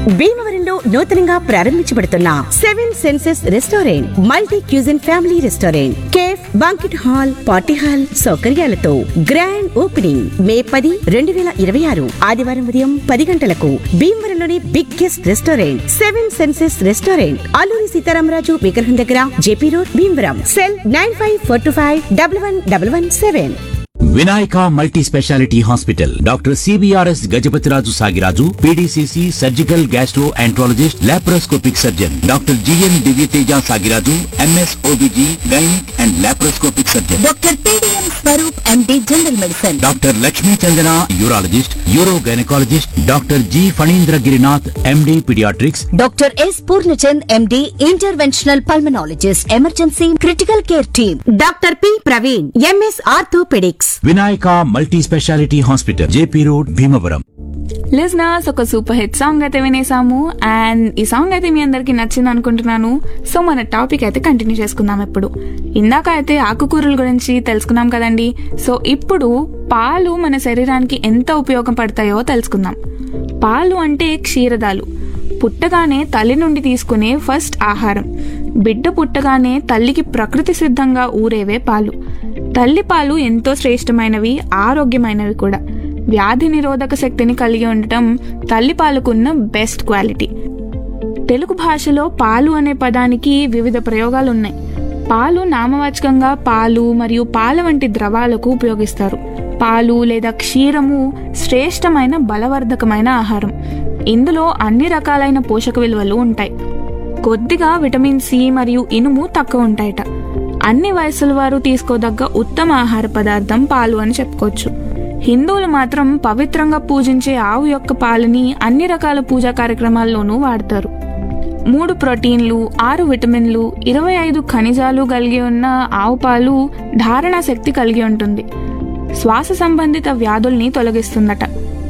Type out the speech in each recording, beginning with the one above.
భీమవరంలో నూతనంగా ప్రారంభించబడుతున్న seven senses restaurant multi cuisine family restaurant cafe banquet hall party hall సౌకర్యాలతో గ్రాండ్ ఓపెనింగ్ మే పది రెండు వేల ఇరవై ఆరు ఆదివారం ఉదయం పది గంటలకు భీమవరంలోని biggest restaurant seven senses restaurant Alluri Sitaramaraju విగ్రహం దగ్గర JP road Bhimavaram cell nine five four two five double one double one seven Vinayaka multi speciality hospital doctor CBRS Gajapathiraju Sagiraju PDCC surgical gastroenterologist laparoscopic surgeon doctor GN Divyateja Sagiraju MS OBG gynaec and laparoscopic surgeon doctor PDM Swaroop MD general medicine doctor Lakshmi Chandana urologist urogynaecologist doctor G Phanindra Girinath MD paediatrics doctor S Purnachand MD interventional pulmonologist emergency critical care team doctor P Praveen MS orthopaedics Vinayaka multi speciality hospital JP road Bhimavaram listeners ఒక super hit song అయితే వినేసాము and ఈ song అయితే మీ అందరికి నచ్చింది అనుకుంటున్నాను so మన topic అయితే కంటిన్యూ చేసుకుందాం ఇప్పుడు ఇందాక అయితే ఆకుకూరల గురించి తెలుసుకున్నాం కదండి సో ఇప్పుడు పాలు మన శరీరానికి ఎంత ఉపయోగపడతాయో తెలుసుకుందాం పాలు అంటే క్షీరదాలు పుట్టగానే తల్లి నుండి తీసుకునే ఫస్ట్ ఆహారం బిడ్డ పుట్టగానే తల్లికి ప్రకృతి సిద్ధంగా ఊరేవే పాలు తల్లి పాలు ఎంతో శ్రేష్టమైనవి ఆరోగ్యమైనవి కూడా వ్యాధి నిరోధక శక్తిని కలిగి ఉండటం తల్లి పాలకున్న బెస్ట్ క్వాలిటీ తెలుగు భాషలో పాలు అనే పదానికి వివిధ ప్రయోగాలు ఉన్నాయి పాలు నామవాచకంగా పాలు మరియు పాల వంటి ద్రవాలకు ఉపయోగిస్తారు పాలు లేదా క్షీరము శ్రేష్టమైన బలవర్ధకమైన ఆహారం ఇందులో అన్ని రకాలైన పోషక విలువలు ఉంటాయి కొద్దిగా విటమిన్ సి మరియు ఇనుము తక్కువ ఉంటాయట అన్ని వయసుల వారు తీసుకోదగ్గ ఉత్తమ ఆహార పదార్థం పాలు అని చెప్పుకోవచ్చు హిందువులు మాత్రం పవిత్రంగా పూజించే ఆవు యొక్క పాలని అన్ని రకాల పూజా కార్యక్రమాల్లోనూ వాడతారు మూడు ప్రోటీన్లు ఆరు విటమిన్లు ఇరవై ఐదు ఖనిజాలు కలిగి ఉన్న ఆవు పాలు ధారణ శక్తి కలిగి ఉంటుంది శ్వాస సంబంధిత వ్యాధుల్ని తొలగిస్తుందట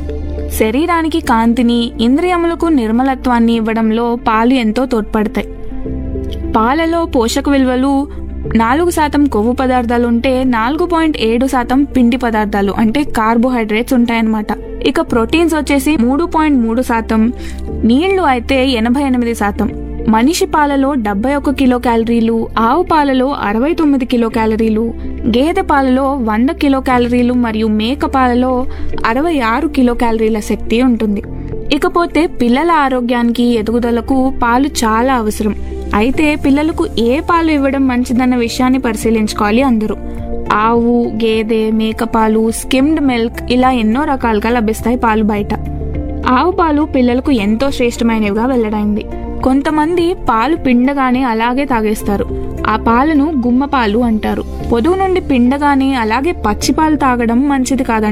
శరీరానికి కాంతిని ఇంద్రియములకు నిర్మలత్వాన్ని ఇవ్వడంలో పాలు ఎంతో తోడ్పడతాయి పాలలో పోషక విలువలు నాలుగు శాతం కొవ్వు పదార్థాలు ఉంటే నాలుగు పాయింట్ ఏడు శాతం పిండి పదార్థాలు అంటే కార్బోహైడ్రేట్స్ ఉంటాయన్నమాట ఇక ప్రోటీన్స్ వచ్చేసి మూడు పాయింట్ మూడు శాతం నీళ్లు అయితే ఎనభై ఎనిమిది శాతం మనిషి పాలలో డెబ్బై ఒక్క కిలో క్యాలరీలు ఆవు పాలలో అరవై తొమ్మిది కిలో క్యాలరీలు గేదె పాలలో వంద కిలో క్యాలరీలు మరియు మేక పాలలో అరవై ఆరు కిలో క్యాలరీల శక్తి ఉంటుంది ఇకపోతే పిల్లల ఆరోగ్యానికి ఎదుగుదలకు పాలు చాలా అవసరం అయితే పిల్లలకు ఏ పాలు ఇవ్వడం మంచిదన్న విషయాన్ని పరిశీలించుకోవాలి అందరూ ఆవు గేదె మేక పాలు స్కిమ్డ్ మిల్క్ ఇలా ఎన్నో రకాలుగా లభిస్తాయి పాలు బయట ఆవు పాలు పిల్లలకు ఎంతో శ్రేష్టమైనవిగా వెల్లడైంది కొంతమంది పాలు పిండగానే అలాగే తాగేస్తారు ఆ పాలను గుమ్మ పాలు అంటారు పొదుగు నుండి పిండగానే అలాగే పచ్చి పాలు తాగడం మంచిది కాదంట